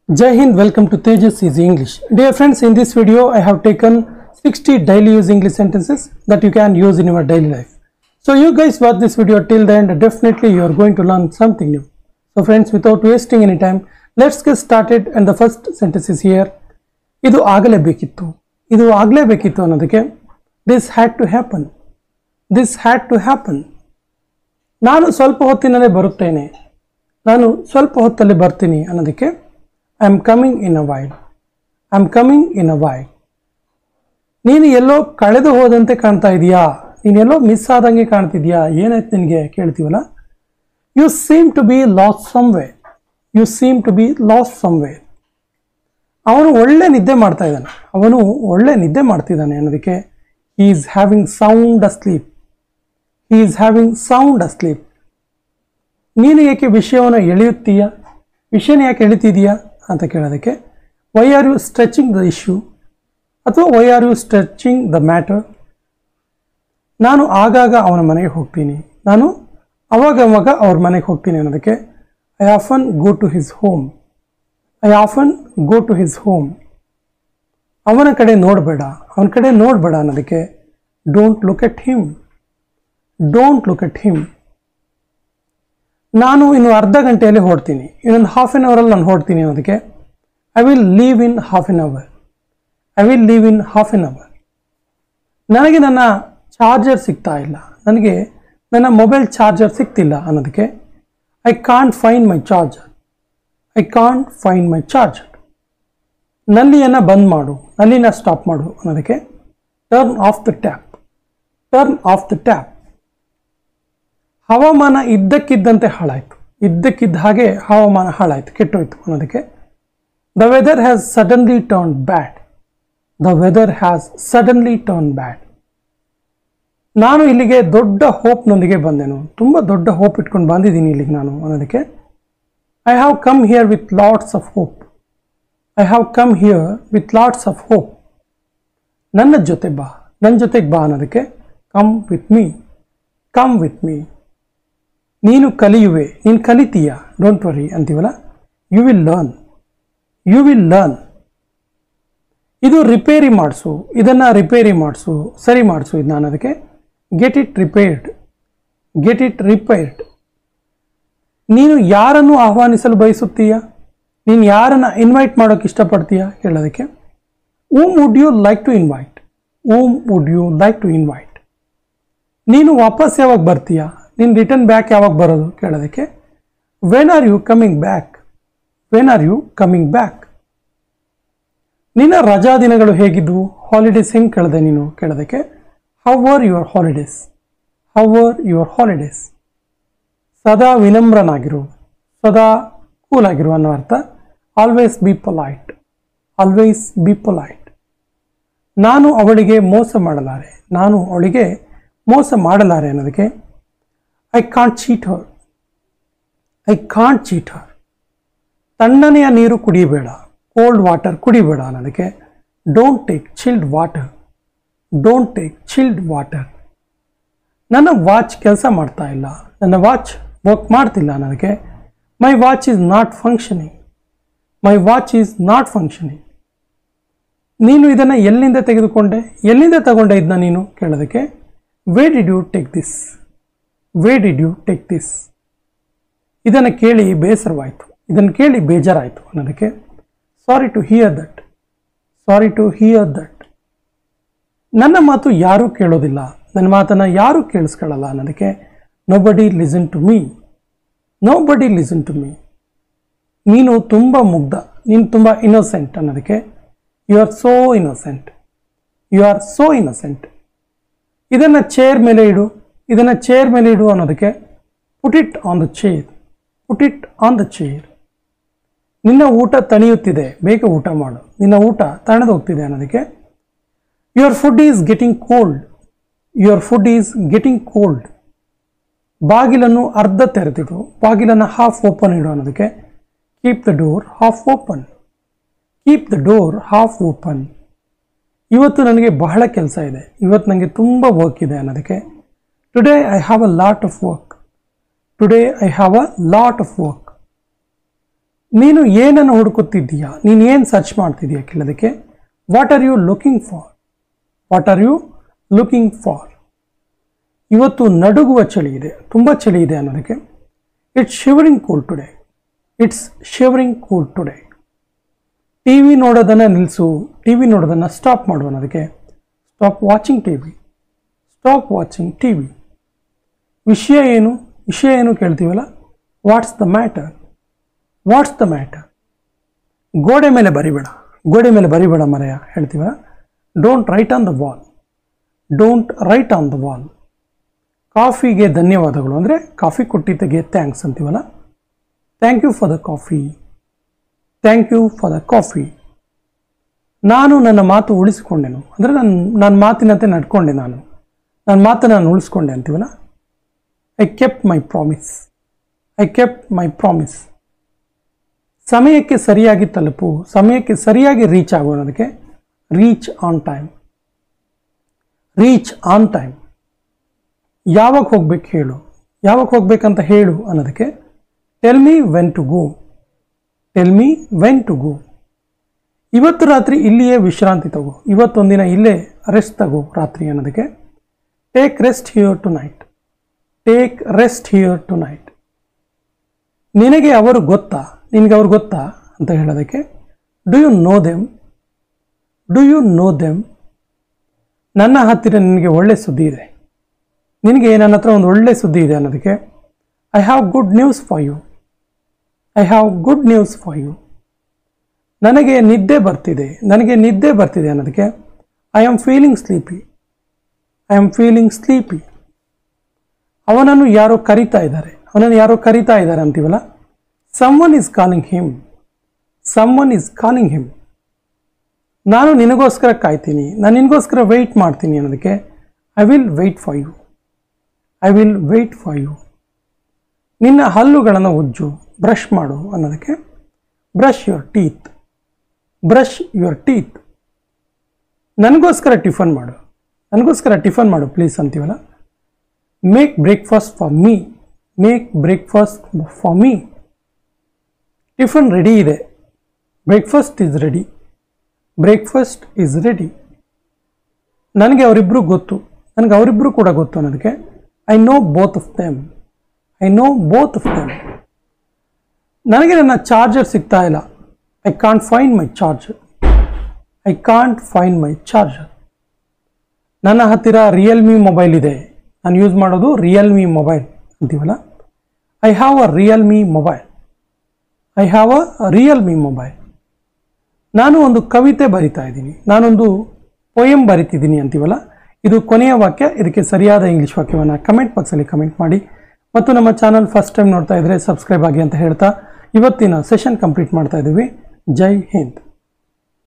Jai Hind, welcome to Tejas Easy English. Dear friends, in this video I have taken 60 daily use English sentences that you can use in your daily life. So you guys watch this video till the end, definitely you are going to learn something new. So friends, without wasting any time, let's get started and the first sentence is here. ಇದು ಆಗಲೇಬೇಕಿತ್ತು ಇದು ಆಗಲೇಬೇಕಿತ್ತು ಅನ್ನೋದಕ್ಕೆ this had to happen this had to happen ನಾನು ಸ್ವಲ್ಪ ಹೊತ್ತಿನಲ್ಲೇ ಬರುತ್ತೇನೆ ನಾನು ಸ್ವಲ್ಪ ಹೊತ್ತಲ್ಲಿ ಬರ್ತೀನಿ ಅನ್ನೋದಕ್ಕೆ I am coming in a while I am coming in a while ನೀನು ಎಲ್ಲೋ ಕಳೆದು ಹೋದಂತೆ ಕಾಣ್ತಾ ಇದೆಯಾ ನೀನು ಎಲ್ಲೋ ಮಿಸ್ ಆದಂಗೆ ಕಾಣ್ತಿದ್ಯಾ ಏನಾಯ್ತು ನಿನಗೆ ಕೇಳ್ತೀವಲ್ಲ you seem to be lost someway you seem to be lost someway ಅವನು ಒಳ್ಳೆ ನಿದ್ದೆ ಮಾಡ್ತಾ ಇದ್ದಾನೆ ಅವನು ಒಳ್ಳೆ ನಿದ್ದೆ ಮಾಡ್ತಿದ್ದಾನೆ ಅನ್ನೋದಕ್ಕೆ he is having sound asleep he is having sound asleep ನೀನು ಏಕೆ ವಿಷಯವನ್ನು ಎಳೆಯುತ್ತೀಯಾ ವಿಷಯನ ಯಾಕೆ ಎಳಿತಿದೀಯಾ ಅಂತ ಕೇಳೋದಕ್ಕೆ why are you stretching the issue ಅಥವಾ why are you stretching the matter ನಾನು ಆಗಾಗ ಅವನ ಮನೆಗೆ ಹೋಗ್ತೀನಿ ನಾನು ಅವಾಗ ಅವಾಗ ಅವ್ರ ಮನೆಗೆ ಹೋಗ್ತೀನಿ ಅನ್ನೋದಕ್ಕೆ I often go to his home I often go to his home ಅವನ ಕಡೆ ನೋಡಬೇಡ ಅವನ ಕಡೆ ನೋಡಬೇಡ ಅನ್ನೋದಕ್ಕೆ don't look at him don't look at him ನಾನು ಇನ್ನು ಅರ್ಧ ಗಂಟೆಯಲ್ಲಿ ಹೊರಡ್ತೀನಿ ಇನ್ನೊಂದು ಹಾಫ್ ಆನ್ ಅವರಲ್ಲಿ ನಾನು ಹೊರಡ್ತೀನಿ ಅನ್ನೋದಕ್ಕೆ I will leave in half an hour I will leave in half an hour ನನಗೆ ನನ್ನ ಚಾರ್ಜರ್ ಸಿಗ್ತಾ ಇಲ್ಲ ನನಗೆ ನನ್ನ ಮೊಬೈಲ್ ಚಾರ್ಜರ್ ಸಿಗ್ತಿಲ್ಲ ಅನ್ನೋದಕ್ಕೆ I can't find my charger I can't find my charger ನಲ್ಲಿಯನ್ನು ಬಂದ್ ಮಾಡು ನಲ್ಲಿನ ಸ್ಟಾಪ್ ಮಾಡು ಅನ್ನೋದಕ್ಕೆ turn off the tap turn off the tap ಹವಾಮಾನ ಇದ್ದಕ್ಕಿದ್ದಂತೆ ಹಾಳಾಯಿತು ಇದ್ದಕ್ಕಿದ್ದ ಹಾಗೆ ಹವಾಮಾನ ಹಾಳಾಯಿತು ಕೆಟ್ಟೋಯ್ತು ಅನ್ನೋದಕ್ಕೆ the weather has suddenly turn bad the weather has suddenly turn bad ನಾನು ಇಲ್ಲಿಗೆ ದೊಡ್ಡ ಹೋಪ್ನೊಂದಿಗೆ ಬಂದೆನು ತುಂಬ ದೊಡ್ಡ ಹೋಪ್ ಇಟ್ಕೊಂಡು ಬಂದಿದ್ದೀನಿ ಇಲ್ಲಿಗೆ ನಾನು ಅನ್ನೋದಕ್ಕೆ I have come here with lots of hope I have come here with lots of hope ನನ್ನ ಜೊತೆ ಬಾ ನನ್ನ ಜೊತೆಗೆ ಬಾ ಅನ್ನೋದಕ್ಕೆ come with me come with me ನೀನು ಕಲಿಯುವೆ ನೀನು ಕಲಿತೀಯ ಡೋಂಟ್ ವರಿ ಅಂತೀವಲ್ಲ you will learn you will learn ಇದು ರಿಪೇರಿ ಮಾಡಿಸು ಇದನ್ನು ರಿಪೇರಿ ಮಾಡಿಸು ಸರಿ ಮಾಡಿಸು ಇದನ್ನ ಅನ್ನೋದಕ್ಕೆ get it repaired get it repaired ನೀನು ಯಾರನ್ನು ಆಹ್ವಾನಿಸಲು ಬಯಸುತ್ತೀಯ ನೀನು ಯಾರನ್ನು ಇನ್ವೈಟ್ ಮಾಡೋಕ್ಕೆ ಇಷ್ಟಪಡ್ತೀಯಾ ಹೇಳೋದಕ್ಕೆ whom would you like to invite whom would you like to invite ನೀನು ವಾಪಸ್ ಯಾವಾಗ ಬರ್ತೀಯಾ ನೀನು ರಿಟರ್ನ್ ಬ್ಯಾಕ್ ಯಾವಾಗ ಬರೋದು ಕೇಳೋದಕ್ಕೆ when are you coming back when are you coming back ನಿನ್ನ ರಜಾ ದಿನಗಳು ಹೇಗಿದ್ವು ಹಾಲಿಡೇಸ್ ಹೆಂಗೆ ಕಳೆದೆ ನೀನು ಕೇಳೋದಕ್ಕೆ how are your holidays how are your holidays ಸದಾ ವಿನಮ್ರನಾಗಿರು ಸದಾ ಕೂಲ್ ಆಗಿರು ಅನ್ನೋ ಅರ್ಥ always be polite always be polite ನಾನು ಅವಳಿಗೆ ಮೋಸ ಮಾಡಲಾರೆ ನಾನು ಅವಳಿಗೆ ಮೋಸ ಮಾಡಲಾರೆ ಅನ್ನೋದಕ್ಕೆ I can't cheat her I can't cheat her ತಣ್ಣನೆಯ ನೀರು ಕುಡಿಯಬೇಡ ಕೋಲ್ಡ್ ವಾಟರ್ ಕುಡಿಬೇಡ ಅನ್ನೋದಕ್ಕೆ don't take chilled water don't take chilled water ನನ್ನ ವಾಚ್ ಕೆಲಸ ಮಾಡ್ತಾ ಇಲ್ಲ ನನ್ನ ವಾಚ್ ವರ್ಕ್ ಮಾಡ್ತಿಲ್ಲ ಅನ್ನೋದಕ್ಕೆ my watch is not functioning my watch is not functioning ನೀನು ಇದನ್ನು ಎಲ್ಲಿಂದ ತೆಗೆದುಕೊಂಡೆ ಎಲ್ಲಿಂದ ತಗೊಂಡೆ ಇದನ್ನ ನೀನು ಕೇಳೋದಕ್ಕೆ where did you take this where did you take this ಇದನ್ನು ಕೇಳಿ ಬೇಸರವಾಯಿತು ಇದನ್ನು ಕೇಳಿ ಬೇಜಾರಾಯಿತು ಅನ್ನೋದಕ್ಕೆ sorry to hear that sorry to hear that ನನ್ನ ಮಾತು ಯಾರೂ ಕೇಳೋದಿಲ್ಲ ನನ್ನ ಮಾತನ್ನು ಯಾರೂ ಕೇಳಿಸ್ಕೊಳ್ಳಲ್ಲ ಅನ್ನೋದಕ್ಕೆ nobody listen to me nobody listen to me ನೀನು ತುಂಬ ಮುಗ್ಧ ನೀನು ತುಂಬ ಇನ್ನೋಸೆಂಟ್ ಅನ್ನೋದಕ್ಕೆ you are so innocent you are so innocent ಇದನ್ನು ಚೇರ್ ಮೇಲೆ ಇಡು ಇದನ್ನು ಚೇರ್ ಮೇಲೆ ಇಡು ಅನ್ನೋದಕ್ಕೆ put it on the chair put it on the chair ನಿನ್ನ ಊಟ ತಣಿಯುತ್ತಿದೆ ಬೇಗ ಊಟ ಮಾಡು ನಿನ್ನ ಊಟ ತಣದು ಹೋಗ್ತಿದೆ ಅನ್ನೋದಕ್ಕೆ your food is getting cold your food is getting cold ಬಾಗಿಲನ್ನು ಅರ್ಧ ತೆರೆದಿಡು ಬಾಗಿಲನ್ನು ಹಾಫ್ ಓಪನ್ ಇಡು ಅನ್ನೋದಕ್ಕೆ keep the door half open keep the door half open ಇವತ್ತು ನನಗೆ ಬಹಳ ಕೆಲಸ ಇದೆ ಇವತ್ತು ನನಗೆ ತುಂಬ ವರ್ಕ್ ಇದೆ ಅನ್ನೋದಕ್ಕೆ today I have a lot of work today I have a lot of work ನೀನು ಏನನ್ನು ಹುಡುಕುತ್ತಿದ್ದೀಯಾ ನೀನು ಏನು ಸರ್ಚ್ ಮಾಡ್ತಿದ್ದೀಯಾ ಕೇಳೋದಕ್ಕೆ what are you looking for what are you looking for ಇವತ್ತು ನಡುಗುವ ಚಳಿ ಇದೆ ತುಂಬ ಚಳಿ ಇದೆ ಅನ್ನೋದಕ್ಕೆ it's shivering cool today it's shivering cool today T V ನೋಡೋದನ್ನು ನಿಲ್ಲಿಸು ಟಿ ವಿ ನೋಡೋದನ್ನು ಸ್ಟಾಪ್ ಮಾಡು ಅನ್ನೋದಕ್ಕೆ stop watching T V stop watching T V ವಿಷಯ ಏನು ವಿಷಯ ಏನು ಕೇಳ್ತೀವಲ್ಲ what's the matter what's the matter ಗೋಡೆ ಮೇಲೆ ಬರಿಬೇಡ ಗೋಡೆ ಮೇಲೆ ಬರಿಬೇಡ ಮರೆಯ ಹೇಳ್ತೀವಲ್ಲ don't write on the wall don't write on the wall ಕಾಫಿಗೆ ಧನ್ಯವಾದಗಳು ಅಂದರೆ ಕಾಫಿ ಕೊಟ್ಟಿದ್ದಕ್ಕೆ ಥ್ಯಾಂಕ್ಸ್ ಅಂತೀವಲ್ಲ thank you for the coffee thank you for the coffee ನಾನು ನನ್ನ ಮಾತು ಉಳಿಸಿಕೊಂಡೆನು ಅಂದರೆ ನನ್ನ ನನ್ನ ಮಾತಿನಂತೆ ನಡ್ಕೊಂಡೆ ನಾನು ನನ್ನ ಮಾತನ್ನು ನಾನು ಉಳಿಸ್ಕೊಂಡೆ ಅಂತೀವಲ್ಲ I kept my promise I kept my promise ಸಮಯಕ್ಕೆ ಸರಿಯಾಗಿ ತಲುಪು ಸಮಯಕ್ಕೆ ಸರಿಯಾಗಿ ರೀಚ್ ಆಗು ಅನ್ನೋದಕ್ಕೆ reach on time reach on time ಯಾವಾಗ ಹೋಗ್ಬೇಕು ಹೇಳು ಯಾವಾಗ ಹೋಗ್ಬೇಕಂತ ಹೇಳು ಅನ್ನೋದಕ್ಕೆ tell me when to go tell me when to go ಇವತ್ತು ರಾತ್ರಿ ಇಲ್ಲಿಯೇ ವಿಶ್ರಾಂತಿ ತಗೋ ಇವತ್ತೊಂದಿನ ಇಲ್ಲೇ ರೆಸ್ಟ್ ತಗೋ ರಾತ್ರಿ ಅನ್ನೋದಕ್ಕೆ take rest here tonight take rest here tonight ನಿನಗೆ ಅವರು ಗೊತ್ತಾ ನಿನಗೆ ಅವ್ರು ಗೊತ್ತಾ ಅಂತ ಹೇಳೋದಕ್ಕೆ do you know them do you know them ನನ್ನ ಹತ್ತಿರ ನಿನಗೆ ಒಳ್ಳೆ ಸುದ್ದಿ ಇದೆ ನಿನಗೆ ನನ್ನ ಹತ್ರ ಒಂದು ಒಳ್ಳೆ ಸುದ್ದಿ ಇದೆ ಅನ್ನೋದಕ್ಕೆ I have good news for you I have good news for you ನನಗೆ ನಿದ್ದೆ ಬರ್ತಿದೆ ನನಗೆ ನಿದ್ದೆ ಬರ್ತಿದೆ ಅನ್ನೋದಕ್ಕೆ I am feeling sleepy I am feeling sleepy ಅವನನ್ನು ಯಾರೋ ಕರಿತಾ ಇದ್ದಾರೆ ಅವನನ್ನು ಯಾರೋ ಕರಿತಾ ಇದ್ದಾರೆ ಅಂತೀವಲ್ಲ someone is calling him someone is calling him ನಾನು ನಿನಗೋಸ್ಕರ ಕಾಯ್ತೀನಿ ನಾನು ನಿನಗೋಸ್ಕರ ವೆಯ್ಟ್ ಮಾಡ್ತೀನಿ ಅನ್ನೋದಕ್ಕೆ I will wait for you I will wait for you ನಿನ್ನ ಹಲ್ಲುಗಳನ್ನು ಉಜ್ಜು ಬ್ರಷ್ ಮಾಡು ಅನ್ನೋದಕ್ಕೆ brush your teeth brush your teeth ನನಗೋಸ್ಕರ ಟಿಫನ್ ಮಾಡು ನನಗೋಸ್ಕರ ಟಿಫನ್ ಮಾಡು ಪ್ಲೀಸ್ ಅಂತೀವಲ್ಲ make breakfast for me make breakfast for me tiffin ready ಇದೆ breakfast is ready breakfast is ready ನನಗೆ ಅವರಿಬ್ಬರು ಗೊತ್ತು ನನಗೆ ಅವರಿಬ್ಬರು ಕೂಡ ಗೊತ್ತು ಅನ್ನೋದಕ್ಕೆ I know both of them I know both of them ನನಗೆ ನನ್ನ ಚಾರ್ಜರ್ ಸಿಗ್ತಾ ಇಲ್ಲ I can't find my charger I can't find my charger ನನ್ನ ಹತ್ತಿರ ರಿಯಲ್ಮಿ ಮೊಬೈಲ್ ಇದೆ ನಾನು ಯೂಸ್ ಮಾಡೋದು ರಿಯಲ್ಮಿ ಮೊಬೈಲ್ ಅಂತೀವಲ್ಲ I have a Realme mobile I have a Realme mobile ನಾನು ಒಂದು ಕವಿತೆ ಬರಿತಾ ಇದ್ದೀನಿ ನಾನೊಂದು ಪೊಯಮ್ ಬರಿತಿದ್ದೀನಿ ಅಂತೀವಲ್ಲ ಇದು ಕೊನೆಯ ವಾಕ್ಯ ಇದಕ್ಕೆ ಸರಿಯಾದ ಇಂಗ್ಲೀಷ್ ವಾಕ್ಯವನ್ನು ಕಮೆಂಟ್ ಬಾಕ್ಸಲ್ಲಿ ಕಮೆಂಟ್ ಮಾಡಿ ಮತ್ತು ನಮ್ಮ ಚಾನಲ್ ಫಸ್ಟ್ ಟೈಮ್ ನೋಡ್ತಾ ಇದ್ದರೆ ಸಬ್ಸ್ಕ್ರೈಬ್ ಆಗಿ ಅಂತ ಹೇಳ್ತಾ ಇವತ್ತಿನ ಸೆಷನ್ ಕಂಪ್ಲೀಟ್ ಮಾಡ್ತಾ ಇದ್ದೀವಿ ಜೈ ಹಿಂದ್